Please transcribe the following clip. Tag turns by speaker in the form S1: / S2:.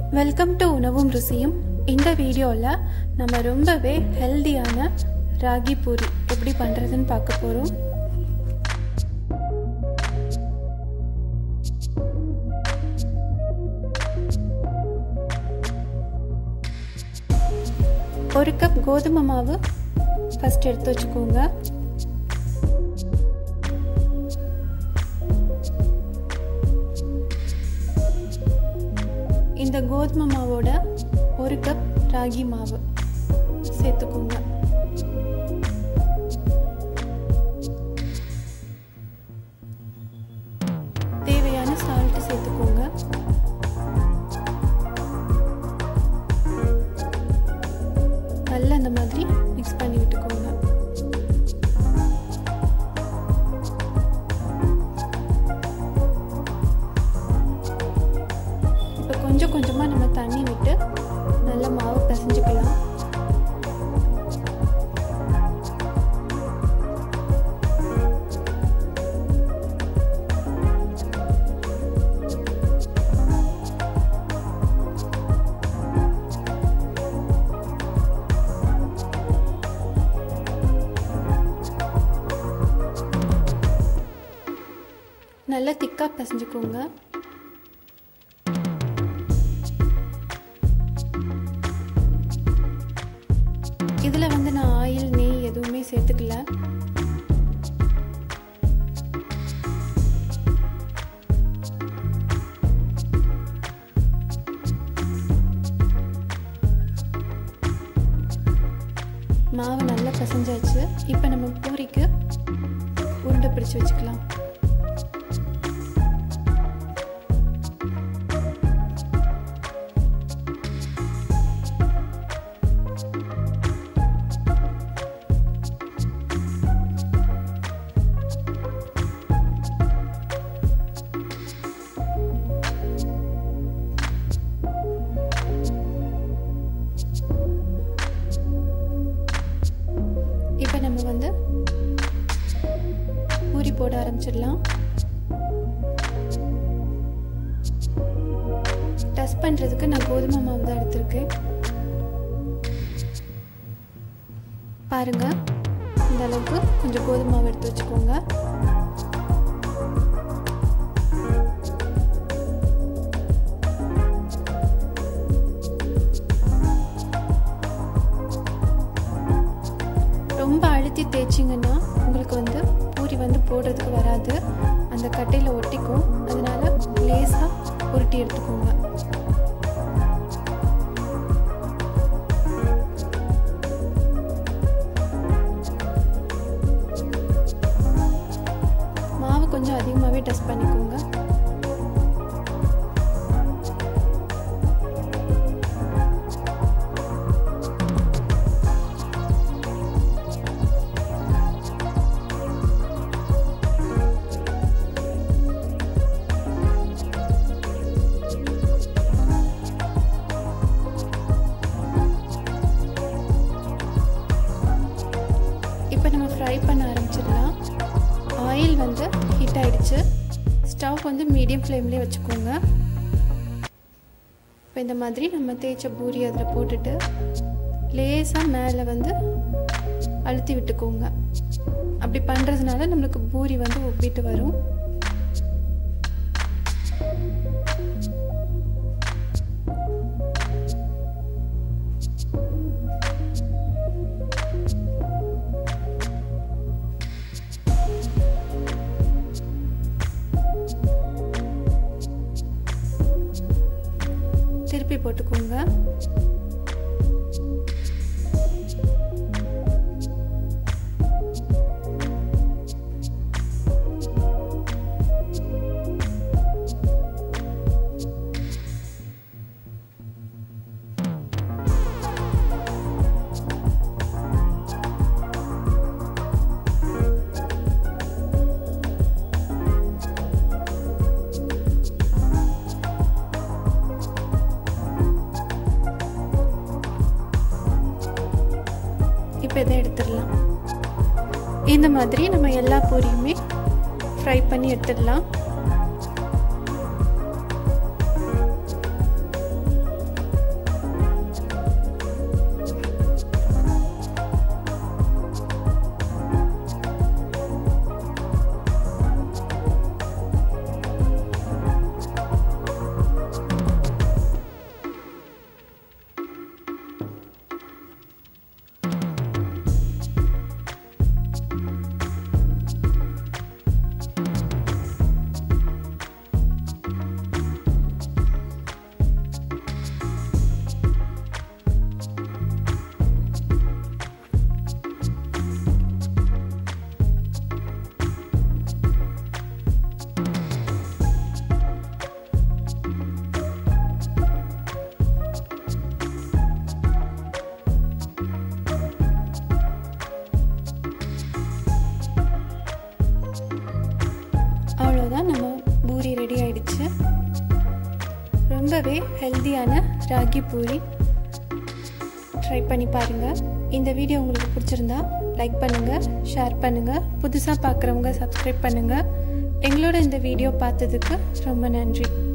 S1: welcome to உணவும் ருசியும் இந்த வீடியோவில் நம்ம ரொம்பவே ஹெல்தியான ராகி பூரி எப்படி பண்ணுறதுன்னு பார்க்க போகிறோம் ஒரு கப் கோதுமை மாவு ஃபஸ்ட் எடுத்து வச்சுக்கோங்க இந்த கோதுமை மாவோட ஒரு கப் ராகி மாவு சேர்த்துக்கோங்க தேவையான சால்ட் சேர்த்துக்கோங்க நல்லா அந்த மாதிரி மிக்ஸ் பண்ணி விட்டுக்கோங்க இப்போ கொஞ்சம் கொஞ்சமாக நம்ம தண்ணி விட்டு நல்லா மாவு பிசைஞ்சுக்கலாம் நல்லா திக்காக பிசைஞ்சுக்கோங்க இதில் வந்து நான் ஆயில் நெய் எதுவுமே சேர்த்துக்கல மாவு நல்லா பிசைஞ்சாச்சு இப்போ நம்ம பூரிக்கு உருண்டை பிடிச்சி வச்சுக்கலாம் இப்போ நம்ம வந்து பூரி போட ஆரம்பிச்சிடலாம் டஸ்ட் பண்ணுறதுக்கு நான் கோதுமை மாவு தான் எடுத்திருக்கேன் பாருங்க இந்த அளவுக்கு கொஞ்சம் கோதுமை மாவு எடுத்து வச்சுக்கோங்க ரொம்ப அழுத்தி தேய்ச்சிங்கன்னா உங்களுக்கு வந்து பூரி வந்து போடுறதுக்கு வராது அந்த கட்டையில் ஒட்டிக்கும் அதனால லேசாக உருட்டி எடுத்துக்கோங்க மாவு கொஞ்சம் அதிகமாகவே டஸ்ட் பண்ணிக்கோங்க இப்போ நம்ம ஃப்ரை பண்ண ஆரம்பிச்சிடலாம் ஆயில் வந்து ஹீட் ஆயிடுச்சு ஸ்டவ் வந்து மீடியம் ஃப்ளேம்லேயே வச்சுக்கோங்க இப்போ இந்த மாதிரி நம்ம தேய்ச்ச பூரி அதில் போட்டுட்டு லேசாக மேலே வந்து அழுத்தி விட்டுக்கோங்க அப்படி பண்ணுறதுனால நம்மளுக்கு பூரி வந்து உப்பிட்டு வரும் திருப்பி போட்டுக்கோங்க இப்போ இதை எடுத்துடலாம் இந்த மாதிரி நம்ம எல்லா பூரியுமே ஃப்ரை பண்ணி எடுத்துடலாம் அவ்வளோதான் நம்ம பூரி ரெடி ஆயிடுச்சு ரொம்பவே ஹெல்த்தியான ராகி பூரி ட்ரை பண்ணி பாருங்கள் இந்த வீடியோ உங்களுக்கு பிடிச்சிருந்தா லைக் பண்ணுங்கள் ஷேர் பண்ணுங்கள் புதுசாக பார்க்குறவங்க சப்ஸ்கிரைப் பண்ணுங்கள் எங்களோட இந்த வீடியோ பார்த்ததுக்கு ரொம்ப நன்றி